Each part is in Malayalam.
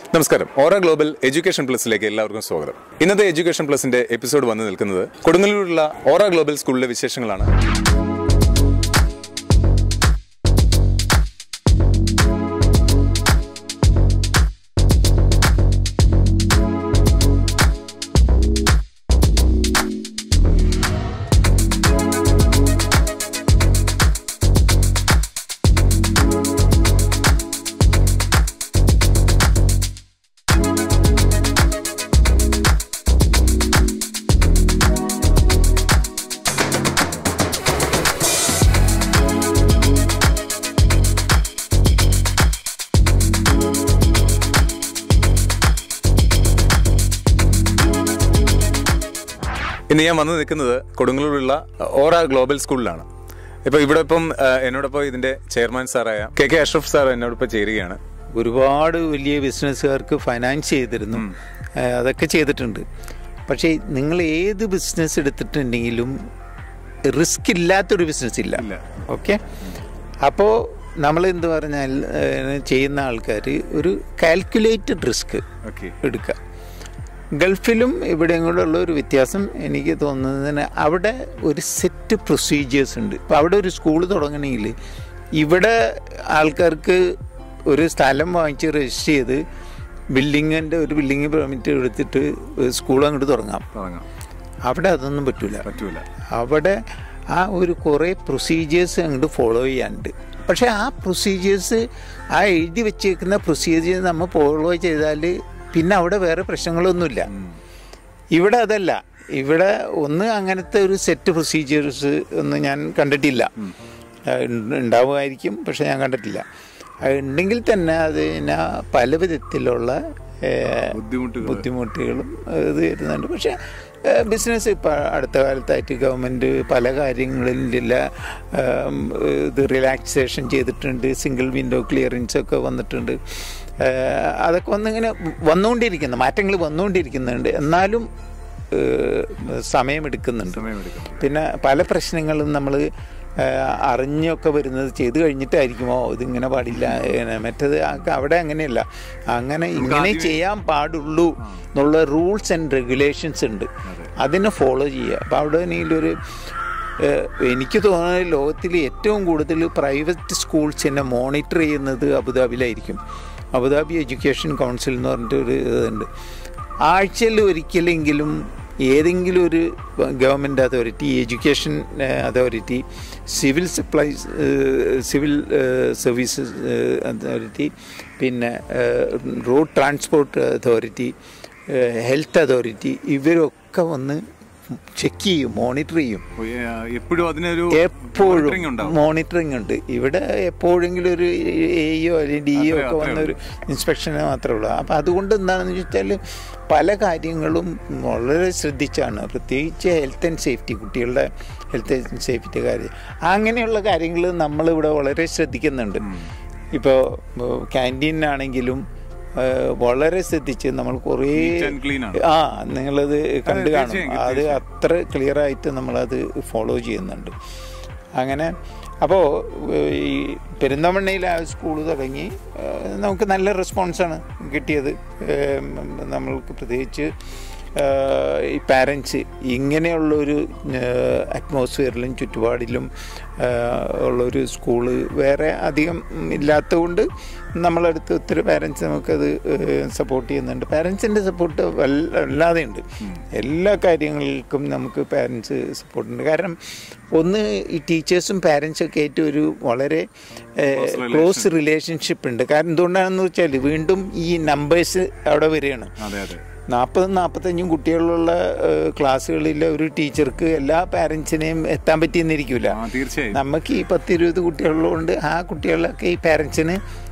നമസ്കാരം ഓറ ഗ്ലോബൽ എഡ്യൂക്കേഷൻ പ്ലസിലേക്ക് എല്ലാവർക്കും സ്വാഗതം ഇന്നത്തെ എഡ്യൂക്കേഷൻ പ്ലസിന്റെ എപ്പിസോഡ് വന്ന് നിൽക്കുന്നത് കൊടുങ്ങല്ലൂരിലുള്ള ഓറ ഗ്ലോബൽ സ്കൂളിലെ വിശേഷങ്ങളാണ് ഇന്ന് ഞാൻ വന്ന് നിൽക്കുന്നത് കൊടുങ്ങല്ലൂരിലുള്ള ഓറ ഗ്ലോബൽ സ്കൂളിലാണ് ഇപ്പൊ ഇവിടെ ഇപ്പം ആ, എന്നോടൊപ്പം ഇതിന്റെ ചെയർമാൻ സാറായ കെ കെ അഷ്റഫ് സാർ എന്നോടൊപ്പം ചേരുകയാണ് ഒരുപാട് വലിയ ബിസിനസ്സുകാർക്ക് ഫൈനാൻസ് ചെയ്തിരുന്നു ഏഹ് അതൊക്കെ ചെയ്തിട്ടുണ്ട് പക്ഷേ നിങ്ങൾ ഏത് ബിസിനസ് എടുത്തിട്ടുണ്ടെങ്കിലും റിസ്ക് ഇല്ലാത്തൊരു ബിസിനസ് ഇല്ല ഇല്ല. ഓക്കെ അപ്പോൾ നമ്മൾ എന്ത് പറഞ്ഞാൽ ഏഹ് ചെയ്യുന്ന ആൾക്കാർ ഒരു കാൽക്കുലേറ്റഡ് റിസ്ക് ഓക്കെ എടുക്കുക ഗൾഫിലും ഇവിടെയും കൂടെ ഉള്ള ഒരു വ്യത്യാസം എനിക്ക് തോന്നുന്നതിന് അവിടെ ഒരു സെറ്റ് പ്രൊസീജിയേഴ്സ് ഉണ്ട് ഇപ്പോൾ അവിടെ ഒരു സ്കൂൾ തുടങ്ങണമെങ്കിൽ ഇവിടെ ആൾക്കാർക്ക് ഒരു സ്ഥലം വാങ്ങിച്ച് രജിസ്റ്റർ ചെയ്ത് ബിൽഡിങ്ങിൻ്റെ ഒരു ബിൽഡിംഗ് പെർമിറ്റ് എടുത്തിട്ട് സ്കൂൾ അങ്ങോട്ട് തുടങ്ങാം തുടങ്ങാം അവിടെ അതൊന്നും പറ്റൂല പറ്റൂല അവിടെ ആ ഒരു കുറേ പ്രൊസീജിയേഴ്സ് അങ്ങോട്ട് ഫോളോ ചെയ്യാനുണ്ട് പക്ഷേ ആ പ്രൊസീജിയേഴ്സ് ആ എഴുതി വെച്ചേക്കുന്ന പ്രൊസീജിയേഴ്സ് നമ്മൾ ഫോളോ ചെയ്താൽ പിന്നെ അവിടെ വേറെ പ്രശ്നങ്ങളൊന്നുമില്ല ഇവിടെ അതല്ല ഇവിടെ ഒന്ന് അങ്ങനത്തെ ഒരു സെറ്റ് പ്രൊസീജിയേഴ്സ് ഒന്നും ഞാൻ കണ്ടിട്ടില്ല ആ, ഉണ്ട്- ഉണ്ടാവുമായിരിക്കും പക്ഷെ ഞാൻ കണ്ടിട്ടില്ല അത് ഉണ്ടെങ്കിൽ തന്നെ അതിന് പല വിധത്തിലുള്ള ഏ, ബുദ്ധിമുട്ടുകൾ. ബുദ്ധിമുട്ടുകളും ഇത് വരുന്നുണ്ട് പക്ഷേ ബിസിനസ് ഇപ്പോൾ അടുത്ത കാലത്തായിട്ട് ഗവൺമെൻറ് പല കാര്യങ്ങളിലില്ല ഏം, ഇത് റിലാക്സേഷൻ ചെയ്തിട്ടുണ്ട് സിംഗിൾ വിൻഡോ ക്ലിയറൻസ് ഒക്കെ വന്നിട്ടുണ്ട് ഏഹ്, അതൊക്കെ വന്നിങ്ങനെ വന്നുകൊണ്ടിരിക്കുന്നു മാറ്റങ്ങൾ വന്നുകൊണ്ടിരിക്കുന്നുണ്ട് എന്നാലും ഏഹ്, സമയമെടുക്കുന്നുണ്ട് സമയമെടുക്കും പിന്നെ പല പ്രശ്നങ്ങളും നമ്മൾ അറിഞ്ഞൊക്കെ വരുന്നത് ചെയ്ത് കഴിഞ്ഞിട്ടായിരിക്കുമോ ഇതിങ്ങനെ പാടില്ല ഏഹ്, മറ്റേത് ആ- അവിടെ അങ്ങനെയല്ല അങ്ങനെ ഇങ്ങനെ ചെയ്യാൻ പാടുള്ളൂ എന്നുള്ള റൂൾസ് ആൻഡ് റെഗുലേഷൻസ് ഉണ്ട് അതിനെ ഫോളോ ചെയ്യുക അപ്പോൾ അവിടെ ഒരു ഏഹ്, എനിക്ക് തോന്നുന്നത് ലോകത്തിൽ ഏറ്റവും കൂടുതൽ പ്രൈവറ്റ് സ്കൂൾസിനെ മോണിറ്റർ ചെയ്യുന്നത് അബുദാബിയിലായിരിക്കും അബുദാബി എഡ്യൂക്കേഷൻ കൗൺസിൽ എന്ന് പറഞ്ഞിട്ട് ഒരു ഇതുണ്ട് ആഴ്ചയിൽ ഒരിക്കലെങ്കിലും ഏതെങ്കിലും ഒരു government authority education authority civil supplies civil services authority പിന്നെ road transport authority health authority ഇവരൊക്കെ വന്ന് ചെക്ക് ചെയ്യും മോണിറ്റർ ചെയ്യും എപ്പോഴും അതിനൊരു എപ്പോഴും monitoring ഉണ്ടാവും മോണിറ്ററിംഗ് ഉണ്ട് ഇവിടെ എപ്പോഴെങ്കിലും ഒരു എയോ അല്ലെങ്കിൽ ഡിഇഒ അത്രേ- ഒക്കെ അത്രേ വന്ന ഒരു ഇൻസ്പെക്ഷന് മാത്രമേ ഉള്ളൂ അപ്പം അതുകൊണ്ട് എന്താണെന്ന് വെച്ചാൽ പല കാര്യങ്ങളും വളരെ ശ്രദ്ധിച്ചാണ് പ്രത്യേകിച്ച് ഹെൽത്ത് ആൻഡ് സേഫ്റ്റി കുട്ടികളുടെ ഹെൽത്ത് ആൻഡ് സേഫ്റ്റി കാര്യം അങ്ങനെയുള്ള കാര്യങ്ങൾ നമ്മളിവിടെ വളരെ ശ്രദ്ധിക്കുന്നുണ്ട് ഇപ്പോൾ ക്യാൻറ്റീനാണെങ്കിലും വളരെ ശ്രദ്ധിച്ച് നമ്മൾ കുറേ Neat and clean ആണ്. ആ നിങ്ങളത് കണ്ടു കാണും തീർച്ചയായും, അത് തീർച്ചയായും. അത്ര ക്ലിയർ ആയിട്ട് നമ്മളത് ഫോളോ ചെയ്യുന്നുണ്ട് അങ്ങനെ അപ്പോൾ ഈ പെരിന്തമണ്ണയിൽ ആ സ്കൂൾ തുടങ്ങി ഏഹ്, നമുക്ക് നല്ല റെസ്പോൺസാണ് കിട്ടിയത് ഏഹ്, നമ്മൾക്ക് പ്രത്യേകിച്ച് ഏഹ്, ഈ പാരൻസ് ഇങ്ങനെയുള്ളൊരു അറ്റ്മോസ്ഫിയറിലും ചുറ്റുപാടിലും ഏഹ്, ഉള്ളൊരു സ്കൂള് വേറെ അധികം ഇല്ലാത്തതുകൊണ്ട് നമ്മളടുത്ത് ഒത്തിരി പാരൻസ് നമുക്കത് സപ്പോർട്ട് ചെയ്യുന്നുണ്ട് പാരൻസിൻ്റെ സപ്പോർട്ട് വല്ലാതെ ഉണ്ട് എല്ലാ കാര്യങ്ങൾക്കും നമുക്ക് പാരൻസ് സപ്പോർട്ടുണ്ട് കാരണം ഒന്ന് ഈ ടീച്ചേഴ്സും പാരൻസും ഒക്കെ ആയിട്ട് ഒരു വളരെ ക്ലോസ് റിലേഷൻഷിപ്പ് ഉണ്ട് കാരണം എന്തുകൊണ്ടാണെന്ന് വെച്ചാൽ വീണ്ടും ഈ നമ്പേഴ്സ് അവിടെ വരികയാണ് അതെ അതെ നാൽപ്പതും നാൽപ്പത്തഞ്ചും കുട്ടികളുള്ള ഏഹ്, ക്ലാസ്സുകളിലെ ഒരു ടീച്ചർക്ക് എല്ലാ പാരൻസിനെയും എത്താൻ പറ്റിയെന്നിരിക്കില്ല ആ തീർച്ചയായും നമുക്ക് ഈ പത്തിരുപത് കുട്ടികളുള്ളതുകൊണ്ട് ആ കുട്ടികളൊക്കെ ഈ പാരൻസിന്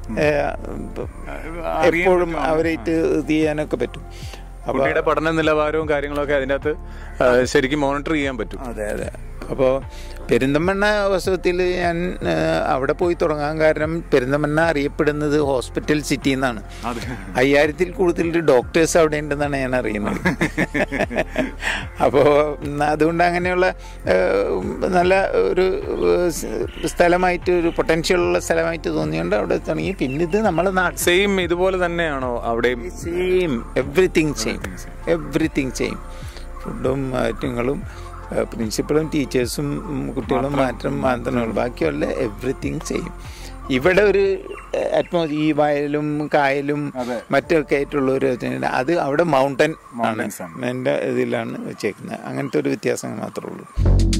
എപ്പോഴും പറ്റും. അവരായിട്ട് ഇത് ചെയ്യാനൊക്കെ പറ്റും അപ്പോൾ കുട്ടിയുടെ പഠന നിലവാരവും കാര്യങ്ങളൊക്കെ അതിൻ്റെ അകത്ത് ആ, ശരിക്കും മോണിറ്റർ ചെയ്യാൻ പറ്റും അതെ അതെ അപ്പോൾ പെരിന്തമണ്ണ വാസ്തവത്തിൽ ഞാൻ ആ, അവിടെ പോയി തുടങ്ങാൻ കാരണം പെരിന്തമണ്ണ അറിയപ്പെടുന്നത് ഹോസ്പിറ്റൽ സിറ്റി എന്നാണ് അതെ അയ്യായിരത്തിൽ കൂടുതൽ ഡോക്ടേഴ്സ് അവിടെ ഉണ്ടെന്നാണ് ഞാൻ അറിയുന്നത് അപ്പോൾ അതുകൊണ്ട് അങ്ങനെയുള്ള ഏഹ്, നല്ല ഒരു ഏഹ്, സ്ഥലമായിട്ട് ഒരു പൊട്ടൻഷ്യൽ ഉള്ള സ്ഥലമായിട്ട് തോന്നിയുകൊണ്ട് അവിടെ തുടങ്ങി പിന്നെ ഇത് നമ്മളെ നാട്ടിൽ സെയിം ഇതുപോലെ തന്നെയാണോ അവിടെയും same everything same everything same ഫുഡും ഐറ്റങ്ങളും പ്രിൻസിപ്പളും ടീച്ചേഴ്സും ഉം, കുട്ടികളും മാത്രം മാത്രമേ ഉള്ളൂ ബാക്കിയുള്ള എവ്രിതിങ് സെയിം ഇവിടെ ഒരു അറ്റ്മോ ഈ വയലും കായലും അതെ. മറ്റൊക്കെ ആയിട്ടുള്ള ഒരു ഇത് അത് അവിടെ മൗണ്ടൻ ആണ് Mountains ആണ്. എൻ്റെ ഇതിലാണ് വെച്ചേക്കുന്നത് അങ്ങനത്തെ ഒരു വ്യത്യാസം മാത്രമേ ഉള്ളൂ